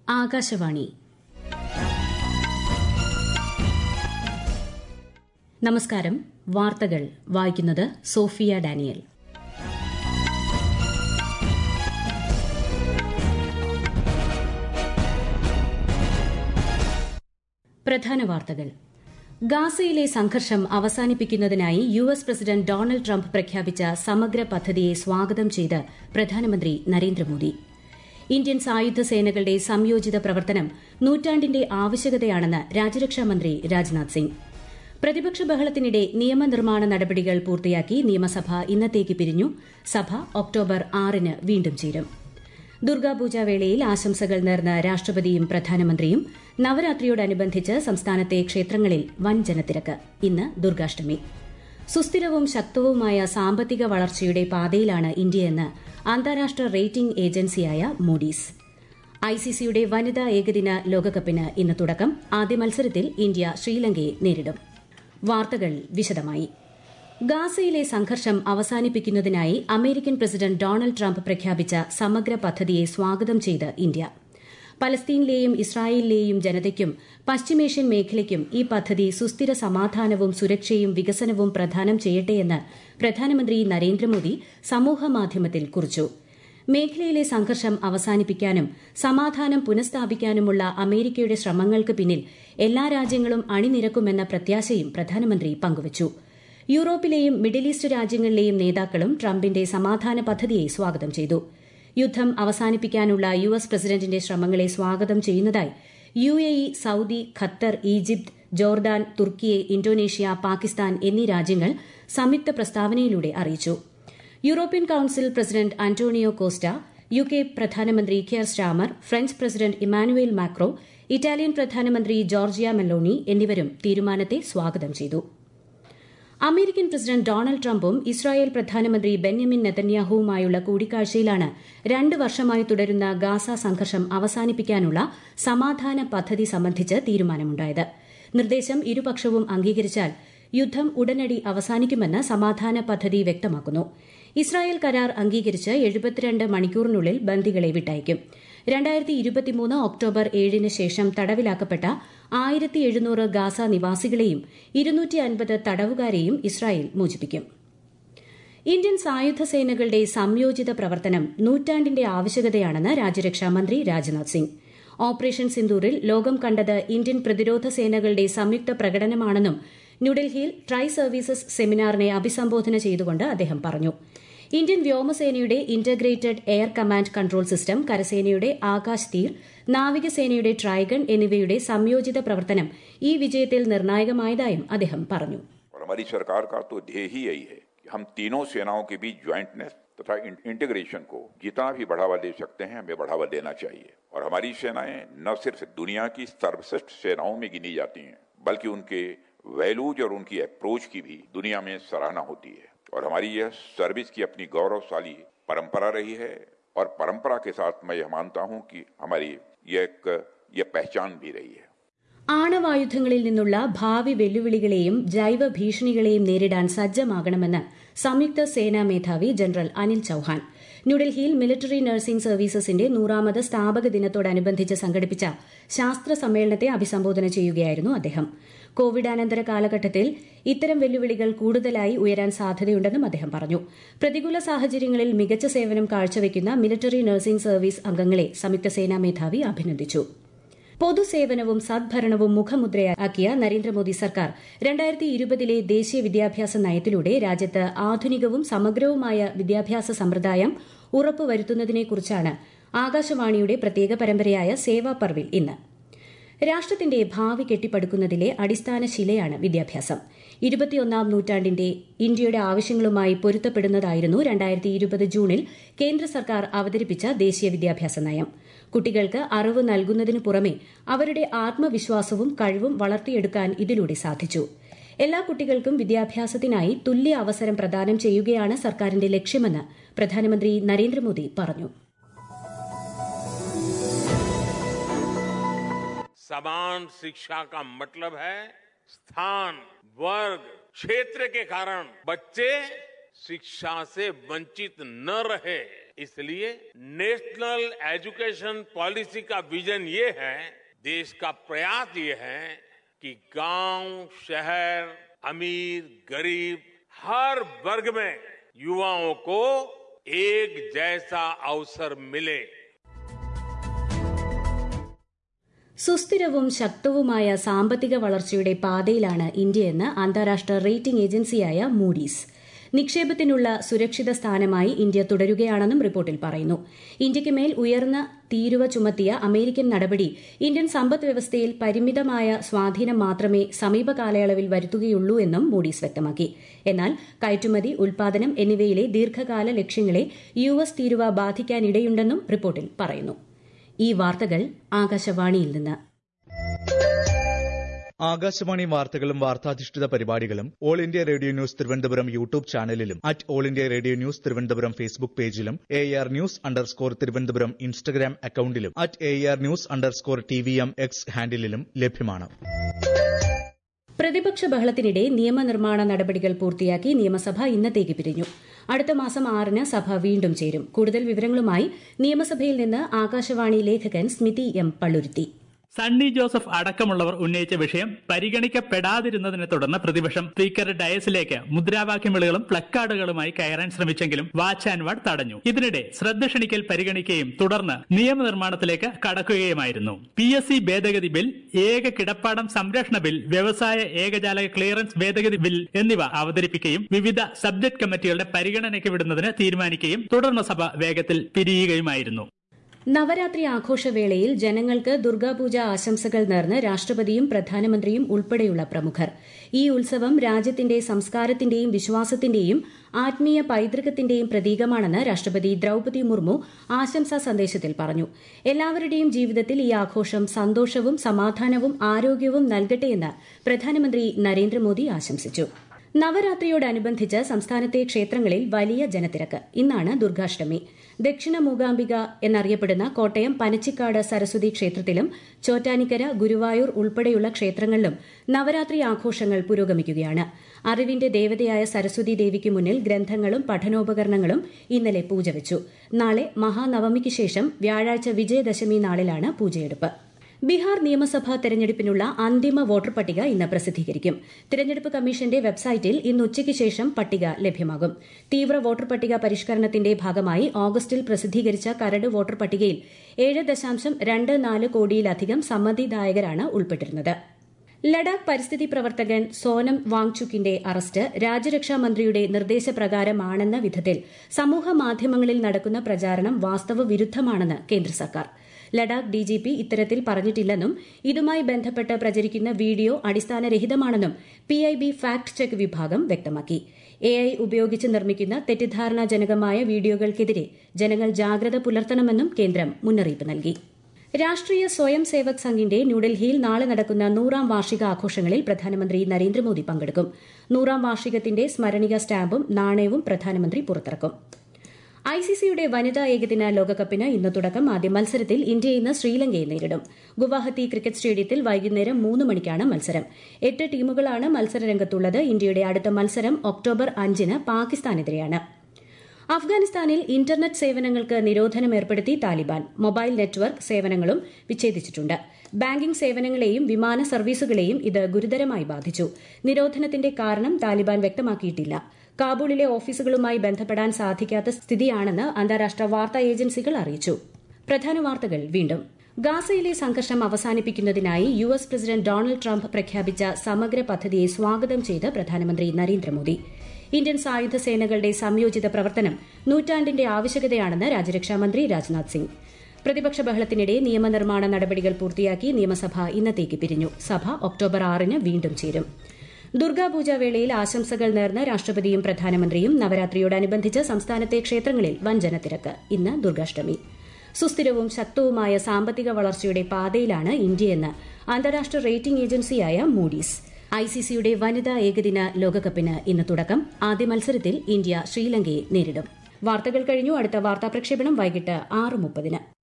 ആകാശവാണി നമസ്കാരം വാർത്തകൾ വായിക്കുന്നത് സോഫിയ ഡാനിയൽ പ്രധാന വാർത്തകൾ ഗാസയിലെ സംഘർഷം അവസാനിപ്പിക്കുന്നതിനായി U S president Donald Trump പ്രഖ്യാപിച്ച സമഗ്ര പദ്ധതിയെ സ്വാഗതം ചെയ്ത് പ്രധാനമന്ത്രി നരേന്ദ്രമോദി ഇന്ത്യൻ സായുധ സേനകളുടെ സംയോജിത പ്രവർത്തനം നൂറ്റാണ്ടിന്റെ ആവശ്യകതയാണെന്ന് രാജ്യരക്ഷാമന്ത്രി രാജ്നാഥ് സിംഗ് പ്രതിപക്ഷ ബഹളത്തിനിടെ നിയമനിർമ്മാണ നടപടികൾ പൂർത്തിയാക്കി നിയമസഭ ഇന്നത്തേക്ക് പിരിഞ്ഞു സഭ ഒക്ടോബർ ആറിന് വീണ്ടും ചേരും ദുർഗാപൂജ വേളയിൽ ആശംസകൾ നേർന്ന രാഷ്ട്രപതിയും പ്രധാനമന്ത്രിയും നവരാത്രിയോടനുബന്ധിച്ച് സംസ്ഥാനത്തെ ക്ഷേത്രങ്ങളിൽ വൻ ജനത്തിരക്ക് ഇന്ന് ദുർഗാഷ്ടമി സുസ്ഥിരവും ശക്തവുമായ സാമ്പത്തിക വളർച്ചയുടെ പാതയിലാണ് ഇന്ത്യയെന്ന് അന്താരാഷ്ട്ര റേറ്റിംഗ് ഏജൻസിയായ മൂഡീസ് ഐസിസിയുടെ വനിതാ ഏകദിന ലോകകപ്പിന് ഇന്ന് തുടക്കം ആദ്യ മത്സരത്തിൽ ഇന്ത്യ ശ്രീലങ്കയെ നേരിടും വാർത്തകൾ വിശദമായി ഗാസയിലെ സംഘർഷം അവസാനിപ്പിക്കുന്നതിനായി അമേരിക്കൻ പ്രസിഡന്റ് ഡൊണാൾഡ് ട്രംപ് പ്രഖ്യാപിച്ച സമഗ്ര പദ്ധതിയെ സ്വാഗതം ചെയ്ത് ഇന്ത്യ പലസ്തീനിലെയും ഇസ്രായേലിലെയും ജനതയ്ക്കും പശ്ചിമേഷ്യൻ മേഖലയ്ക്കും ഈ പദ്ധതി സുസ്ഥിര സമാധാനവും സുരക്ഷയും വികസനവും പ്രദാനം ചെയ്യട്ടെയെന്ന് പ്രധാനമന്ത്രി നരേന്ദ്രമോദി സമൂഹമാധ്യമത്തിൽ കുറിച്ചു മേഖലയിലെ സംഘർഷം അവസാനിപ്പിക്കാനും സമാധാനം പുനഃസ്ഥാപിക്കാനുമുള്ള അമേരിക്കയുടെ ശ്രമങ്ങൾക്ക് പിന്നിൽ എല്ലാ രാജ്യങ്ങളും അണിനിരക്കുമെന്ന പ്രത്യാശയും പ്രധാനമന്ത്രി പങ്കുവച്ചു യൂറോപ്പിലെയും മിഡിൽ ഈസ്റ്റ് രാജ്യങ്ങളിലെയും നേതാക്കളും ട്രംപിന്റെ സമാധാന പദ്ധതിയെ സ്വാഗതം ചെയ്തു യുദ്ധം അവസാനിപ്പിക്കാനുള്ള യു എസ് പ്രസിഡന്റിന്റെ ശ്രമങ്ങളെ സ്വാഗതം ചെയ്യുന്നതായി U A E Saudi Qatar Egypt Jordan തുർക്കി ഇന്തോനേഷ്യ പാകിസ്ഥാൻ എന്നീ രാജ്യങ്ങൾ സംയുക്ത പ്രസ്താവനയിലൂടെ അറിയിച്ചു European Council president Antonio Costa U K പ്രധാനമന്ത്രി Keir Starmer French president Emmanuel Macron Italian പ്രധാനമന്ത്രി ജോർജിയ മെലോണി എന്നിവരും തീരുമാനത്തെ സ്വാഗതം ചെയ്തു അമേരിക്കൻ പ്രസിഡന്റ് ഡൊണാൾഡ് ട്രംപും ഇസ്രായേൽ പ്രധാനമന്ത്രി ബെന്യമിൻ നെതന്യാഹുവുമായുള്ള കൂടിക്കാഴ്ചയിലാണ് രണ്ട് വർഷമായി തുടരുന്ന ഗാസ സംഘർഷം അവസാനിപ്പിക്കാനുള്ള സമാധാന പദ്ധതി സംബന്ധിച്ച് തീരുമാനമുണ്ടായത് നിർദ്ദേശം ഇരുപക്ഷവും അംഗീകരിച്ചാൽ യുദ്ധം ഉടനടി അവസാനിക്കുമെന്ന് സമാധാന പദ്ധതി വ്യക്തമാക്കുന്നു ഇസ്രായേൽ കരാർ അംഗീകരിച്ച് എഴുപത്തിരണ്ട് മണിക്കൂറിനുള്ളിൽ ബന്ദികളെ വിട്ടയക്കും രണ്ടായിരത്തി ഇരുപത്തിമൂന്ന് ഒക്ടോബർ ഏഴിന് ശേഷം തടവിലാക്കപ്പെട്ട ആയിരത്തി എഴുന്നൂറ് ഗാസ നിവാസികളെയും ഇരുന്നൂറ്റി അൻപത് തടവുകാരെയും ഇസ്രായേൽ മോചിപ്പിക്കും ഇന്ത്യൻ സായുധ സേനകളുടെ സംയോജിത പ്രവർത്തനം നൂറ്റാണ്ടിന്റെ ആവശ്യകതയാണെന്ന് രാജ്യരക്ഷാമന്ത്രി രാജ്നാഥ് സിംഗ് ഓപ്പറേഷൻ സിന്ദൂറിൽ ലോകം കണ്ടത് ഇന്ത്യൻ പ്രതിരോധ സേനകളുടെ സംയുക്ത പ്രകടനമാണെന്നും ന്യൂഡൽഹിയിൽ ട്രൈ സർവീസസ് സെമിനാറിനെ അഭിസംബോധന ചെയ്തുകൊണ്ട് അദ്ദേഹം പറഞ്ഞു ഇന്ത്യൻ വ്യോമസേനയുടെ integrated air command control system കരസേനയുടെ ആകാശ് തീർ നാവികസേനയുടെ ട്രൈഗൺ എന്നിവയുടെ സംയോജിത പ്രവർത്തനം ഈ വിജയത്തിൽ നിർണായകമായതായും അദ്ദേഹം പറഞ്ഞു और हमारी सरकार का तो ध्येय ही यही है कि हम तीनों सेनाओं के बीच ज्वाइंटनेस तथा इंटीग्रेशन को जितना भी बढ़ावा दे सकते हैं हमें बढ़ावा देना चाहिए और हमारी सेनाएं न सिर्फ दुनिया की सर्वश्रेष्ठ सेनाओं में गिनी जाती हैं बल्कि उनके वैल्यूज और उनकी अप्रोच की भी दुनिया में सराहना होती है और हमारी यह सर्विस की अपनी गौरवशाली परंपरा रही है और परंपरा के साथ मैं यह मानता हूं कि हमारी यह एक यह पहचान भी रही है ആണവായുധങ്ങളിൽ നിന്നുള്ള ഭാവി വെല്ലുവിളികളെയും ജൈവ ഭീഷണികളെയും നേരിടാൻ സജ്ജമാകണമെന്ന് സംയുക്ത സേനാ മേധാവി ജനറൽ അനിൽ ചൌഹാൻ ന്യൂഡൽഹിയിൽ മിലിറ്ററി നഴ്സിംഗ് സർവീസസിന്റെ നൂറാമത് സ്ഥാപക ദിനത്തോടനുബന്ധിച്ച് സംഘടിപ്പിച്ച ശാസ്ത്ര സമ്മേളനത്തെ അഭിസംബോധന ചെയ്യുകയായിരുന്നു അദ്ദേഹം കോവിഡാനന്തര കാലഘട്ടത്തിൽ ഇത്തരം വെല്ലുവിളികൾ കൂടുതലായി ഉയരാൻ സാധ്യതയുണ്ടെന്നും അദ്ദേഹം പറഞ്ഞു പ്രതികൂല സാഹചര്യങ്ങളിൽ മികച്ച സേവനം കാഴ്ചവെക്കുന്ന മിലിറ്ററി നഴ്സിംഗ് സർവീസ് അംഗങ്ങളെ സംയുക്ത സേനാ മേധാവി അഭിനന്ദിച്ചു പൊതുസേവനവും സദ്ഭരണവും മുഖമുദ്രയാക്കിയ നരേന്ദ്രമോദി സർക്കാർ രണ്ടായിരത്തി ഇരുപതിലെ ദേശീയ വിദ്യാഭ്യാസ നയത്തിലൂടെ രാജ്യത്ത് ആധുനികവും സമഗ്രവുമായ വിദ്യാഭ്യാസ സമ്പ്രദായം ഉറപ്പുവരുത്തുന്നതിനെക്കുറിച്ചാണ് ആകാശവാണിയുടെ പ്രത്യേക പരമ്പരയായ സേവാ പർവിൽ ഇന്ന് രാഷ്ട്രത്തിന്റെ ഭാവി കെട്ടിപ്പടുക്കുന്നതിലെ അടിസ്ഥാന ശിലയാണ് വിദ്യാഭ്യാസം ഇരുപത്തിയൊന്നാം നൂറ്റാണ്ടിന്റെ ഇന്ത്യയുടെ ആവശ്യങ്ങളുമായി പൊരുത്തപ്പെടുന്നതായിരുന്നു രണ്ടായിരത്തി ഇരുപത് ജൂണിൽ കേന്ദ്ര സർക്കാർ അവതരിപ്പിച്ച ദേശീയ വിദ്യാഭ്യാസ നയം കുട്ടികൾക്ക് അറിവ് നൽകുന്നതിനു പുറമെ അവരുടെ ആത്മവിശ്വാസവും കഴിവും വളർത്തിയെടുക്കാൻ ഇതിലൂടെ സാധിച്ചു എല്ലാ കുട്ടികൾക്കും വിദ്യാഭ്യാസത്തിനായി തുല്യ അവസരം പ്രദാനം ചെയ്യുകയാണ് സർക്കാരിന്റെ ലക്ഷ്യമെന്ന് പ്രധാനമന്ത്രി നരേന്ദ്രമോദി പറഞ്ഞു समान शिक्षा का मतलब है स्थान वर्ग क्षेत्र के कारण बच्चे शिक्षा से वंचित न रहे इसलिए नेशनल एजुकेशन पॉलिसी का विजन ये है देश का प्रयास ये है कि गांव शहर अमीर गरीब हर वर्ग में युवाओं को एक जैसा अवसर मिले സുസ്ഥിരവും ശക്തവുമായ സാമ്പത്തിക വളർച്ചയുടെ പാതയിലാണ് ഇന്ത്യയെന്ന് അന്താരാഷ്ട്ര റേറ്റിംഗ് ഏജൻസിയായ മൂഡീസ് നിക്ഷേപത്തിനുള്ള സുരക്ഷിത സ്ഥാനമായി ഇന്ത്യ തുടരുകയാണെന്നും റിപ്പോർട്ടിൽ പറയുന്നു ഇന്ത്യയ്ക്ക് മേൽ ഉയർന്ന തീരുവ ചുമത്തിയ അമേരിക്കൻ നടപടി ഇന്ത്യൻ സമ്പദ് വ്യവസ്ഥയിൽ പരിമിതമായ സ്വാധീനം മാത്രമേ സമീപ കാലയളവിൽ വരുത്തുകയുള്ളൂ എന്നും മൂഡീസ് വ്യക്തമാക്കി എന്നാൽ കയറ്റുമതി ഉൽപാദനം എന്നിവയിലെ ദീർഘകാല ലക്ഷ്യങ്ങളെ യു എസ് തീരുവ ബാധിക്കാനിടയുണ്ടെന്നും റിപ്പോർട്ടിൽ പറയുന്നു ഈ വാർത്തകൾ ആകാശവാണിയിൽ നിന്ന് ആകാശവാണി വാർത്തകളും വാർത്താധിഷ്ഠിത പരിപാടികളും All India Radio News Thiruvananthapuram YouTube ചാനലിലും at All India Radio News Thiruvananthapuram Facebook പേജിലും A R news underscore Thiruvananthapuram Instagram അക്കൌണ്ടിലും at A R news underscore T V M X ഹാൻഡിലും ലഭ്യമാണ് പ്രതിപക്ഷ ബഹളത്തിനിടെ നിയമനിർമ്മാണ നടപടികൾ പൂർത്തിയാക്കി നിയമസഭ ഇന്നത്തേക്ക് പിരിഞ്ഞു അടുത്ത മാസം ആറിന് സഭ വീണ്ടും ചേരും കൂടുതൽ വിവരങ്ങളുമായി നിയമസഭയിൽ നിന്ന് ആകാശവാണി ലേഖകൻ സ്മിതി എം പള്ളുരുത്തി സണ്ണി ജോസഫ് അടക്കമുള്ളവർ ഉന്നയിച്ച വിഷയം പരിഗണിക്കപ്പെടാതിരുന്നതിനെ തുടർന്ന് പ്രതിപക്ഷം സ്പീക്കറുടെ ഡയസിലേക്ക് മുദ്രാവാക്യം വിളികളും പ്ലക്കാർഡുകളുമായി കയറാൻ ശ്രമിച്ചെങ്കിലും വാച്ച് ആൻഡ് വാർഡ് തടഞ്ഞു ഇതിനിടെ ശ്രദ്ധ ക്ഷണിക്കൽ പരിഗണിക്കുകയും തുടർന്ന് നിയമനിർമ്മാണത്തിലേക്ക് കടക്കുകയുമായിരുന്നു പി എസ് സി ഭേദഗതി ബിൽ ഏക കിടപ്പാടം സംരക്ഷണ ബിൽ വ്യവസായ ഏകജാലക ക്ലിയറൻസ് ഭേദഗതി ബിൽ എന്നിവ അവതരിപ്പിക്കുകയും വിവിധ സബ്ജക്ട് കമ്മിറ്റികളുടെ പരിഗണനയ്ക്ക് വിടുന്നതിന് തീരുമാനിക്കുകയും തുടർന്ന് സഭ വേഗത്തിൽ പിരിയുകയുമായിരുന്നു നവരാത്രി ആഘോഷവേളയിൽ ജനങ്ങൾക്ക് ദുർഗാപൂജ ആശംസകൾ നേർന്ന് രാഷ്ട്രപതിയും പ്രധാനമന്ത്രിയും ഉൾപ്പെടെയുള്ള പ്രമുഖർ ഈ ഉത്സവം രാജ്യത്തിന്റെ സംസ്കാരത്തിന്റെയും വിശ്വാസത്തിന്റെയും ആത്മീയ പൈതൃകത്തിന്റെയും പ്രതീകമാണെന്ന് രാഷ്ട്രപതി ദ്രൌപതി മുർമു ആശംസാ സന്ദേശത്തിൽ പറഞ്ഞു എല്ലാവരുടെയും ജീവിതത്തിൽ ഈ ആഘോഷം സന്തോഷവും സമാധാനവും ആരോഗ്യവും നൽകട്ടെയെന്ന് പ്രധാനമന്ത്രി നരേന്ദ്രമോദി ആശംസിച്ചു നവരാത്രിയോടനുബന്ധിച്ച് സംസ്ഥാനത്തെ ക്ഷേത്രങ്ങളിൽ വലിയ ജനത്തിരക്ക് ഇന്നാണ് ദുർഗാഷ്ടമി ദക്ഷിണ മൂകാംബിക എന്നറിയപ്പെടുന്ന കോട്ടയം പനച്ചിക്കാട് സരസ്വതി ക്ഷേത്രത്തിലും ചോറ്റാനിക്കര ഗുരുവായൂർ ഉൾപ്പെടെയുള്ള ക്ഷേത്രങ്ങളിലും നവരാത്രി ആഘോഷങ്ങൾ പുരോഗമിക്കുകയാണ് അറിവിന്റെ ദേവതയായ സരസ്വതി ദേവിക്ക് മുന്നിൽ ഗ്രന്ഥങ്ങളും പഠനോപകരണങ്ങളും ഇന്നലെ പൂജ വെച്ചു നാളെ മഹാനവമിക്ക് ശേഷം വ്യാഴാഴ്ച വിജയദശമി നാളിലാണ് പൂജയെടുപ്പ് ബീഹാർ നിയമസഭാ തെരഞ്ഞെടുപ്പിനുള്ള അന്തിമ വോട്ടർ പട്ടിക ഇന്ന് പ്രസിദ്ധീകരിക്കും തെരഞ്ഞെടുപ്പ് കമ്മീഷന്റെ വെബ്സൈറ്റിൽ ഇന്ന് ഉച്ചയ്ക്ക് ശേഷം പട്ടിക ലഭ്യമാകും തീവ്ര വോട്ടർ പട്ടിക പരിഷ്കരണത്തിന്റെ ഭാഗമായി ഓഗസ്റ്റിൽ പ്രസിദ്ധീകരിച്ച കരട് വോട്ടർ പട്ടികയിൽ ഏഴ് ദശാംശം രണ്ട് നാല് കോടിയിലധികം സമ്മതിദായകരാണ് ഉൾപ്പെട്ടിരുന്നത് ലഡാക്ക് പരിസ്ഥിതി പ്രവർത്തകൻ സോനം വാങ്ചുക്കിന്റെ അറസ്റ്റ് രാജ്യരക്ഷാ മന്ത്രിയുടെ നിർദ്ദേശപ്രകാരമാണെന്ന വിധത്തിൽ സമൂഹ മാധ്യമങ്ങളിൽ നടക്കുന്ന പ്രചാരണം വാസ്തവ വിരുദ്ധമാണെന്ന് കേന്ദ്ര സർക്കാർ ലഡാക്ക് ഡിജിപി ഇത്തരത്തിൽ പറഞ്ഞിട്ടില്ലെന്നും ഇതുമായി ബന്ധപ്പെട്ട് പ്രചരിക്കുന്ന വീഡിയോ അടിസ്ഥാനരഹിതമാണെന്നും പിഐബി ഫാക്ട് ചെക്ക് വിഭാഗം വ്യക്തമാക്കി എഐ ഉപയോഗിച്ച് നിർമ്മിക്കുന്ന തെറ്റിദ്ധാരണാജനകമായ വീഡിയോകൾക്കെതിരെ ജനങ്ങൾ ജാഗ്രത പുലർത്തണമെന്നും കേന്ദ്രം മുന്നറിയിപ്പ് നൽകി രാഷ്ട്രീയ സ്വയം സേവക് സംഘിന്റെ ന്യൂഡൽഹിയിൽ നാളെ നടക്കുന്ന നൂറാം വാർഷിക ആഘോഷങ്ങളിൽ പ്രധാനമന്ത്രി നരേന്ദ്രമോദി പങ്കെടുക്കും നൂറാം വാർഷികത്തിന്റെ സ്മരണിക സ്റ്റാമ്പും നാണയവും പ്രധാനമന്ത്രി പുറത്തിറക്കും ഐസിസിയുടെ വനിതാ ഏകദിന ലോകകപ്പിന് ഇന്ന് തുടക്കം ആദ്യ മത്സരത്തിൽ ഇന്ത്യ ഇന്ന് ശ്രീലങ്കയെ നേരിടും ഗുവാഹത്തി ക്രിക്കറ്റ് സ്റ്റേഡിയത്തിൽ വൈകുന്നേരം മൂന്ന് മണിക്കാണ് മത്സരം എട്ട് ടീമുകളാണ് മത്സരരംഗത്തുള്ളത് ഇന്ത്യയുടെ അടുത്ത മത്സരം ഒക്ടോബർ അഞ്ചിന് പാകിസ്ഥാനെതിരെയാണ് അഫ്ഗാനിസ്ഥാനിൽ ഇന്റർനെറ്റ് സേവനങ്ങൾക്ക് നിരോധനം ഏർപ്പെടുത്തി താലിബാൻ മൊബൈൽ നെറ്റ്വർക്ക് സേവനങ്ങളും വിച്ഛേദിച്ചിട്ടുണ്ട് ബാങ്കിംഗ് സേവനങ്ങളെയും വിമാന സർവീസുകളെയും ഇത് ഗുരുതരമായി ബാധിച്ചു നിരോധനത്തിന്റെ കാരണം താലിബാൻ വ്യക്തമാക്കിയിട്ടില്ല കാബൂളിലെ ഓഫീസുകളുമായി ബന്ധപ്പെടാൻ സാധിക്കാത്ത സ്ഥിതിയാണെന്ന് അന്താരാഷ്ട്ര വാർത്താ ഏജൻസികൾ അറിയിച്ചു പ്രധാന വാർത്തകൾ വീണ്ടും ഗാസയിലെ സംഘർഷം അവസാനിപ്പിക്കുന്നതിനായി U S president Donald Trump പ്രഖ്യാപിച്ച സമഗ്ര പദ്ധതിയെ സ്വാഗതം ചെയ്ത് പ്രധാനമന്ത്രി നരേന്ദ്രമോദി ഇന്ത്യൻ സായുധ സേനകളുടെ സംയോജിത പ്രവർത്തനം നൂറ്റാണ്ടിന്റെ ആവശ്യകതയാണെന്ന് രാജ്യരക്ഷാമന്ത്രി രാജ്നാഥ് സിംഗ് പ്രതിപക്ഷ ബഹളത്തിനിടെ നിയമനിർമ്മാണ നടപടികൾ പൂർത്തിയാക്കി നിയമസഭ ഇന്നത്തേക്ക് പിരിഞ്ഞു സഭ ഒക്ടോബർ ആറിന് വീണ്ടും ചേരും ദുർഗാപൂജ വേളയിൽ ആശംസകൾ നേർന്ന് രാഷ്ട്രപതിയും പ്രധാനമന്ത്രിയും നവരാത്രിയോടനുബന്ധിച്ച് സംസ്ഥാനത്തെ ക്ഷേത്രങ്ങളിൽ വഞ്ചനത്തിരക്ക് ഇന്ന് ദുർഗാഷ്ടമി സുസ്ഥിരവും ശക്തവുമായ സാമ്പത്തിക വളർച്ചയുടെ പാതയിലാണ് ഇന്ത്യയെന്ന് അന്താരാഷ്ട്ര റേറ്റിംഗ് ഏജൻസിയായ മൂഡീസ് ഐസിസിയുടെ വനിതാ ഏകദിന ലോകകപ്പിന് ഇന്ന് തുടക്കം ആദ്യ മത്സരത്തിൽ ഇന്ത്യ ശ്രീലങ്കയെ നേരിടും വാർത്തകൾ കഴിഞ്ഞു അടുത്ത വാർത്താ പ്രക്ഷേപണം വൈകിട്ട് ആറ് മുപ്പതിന്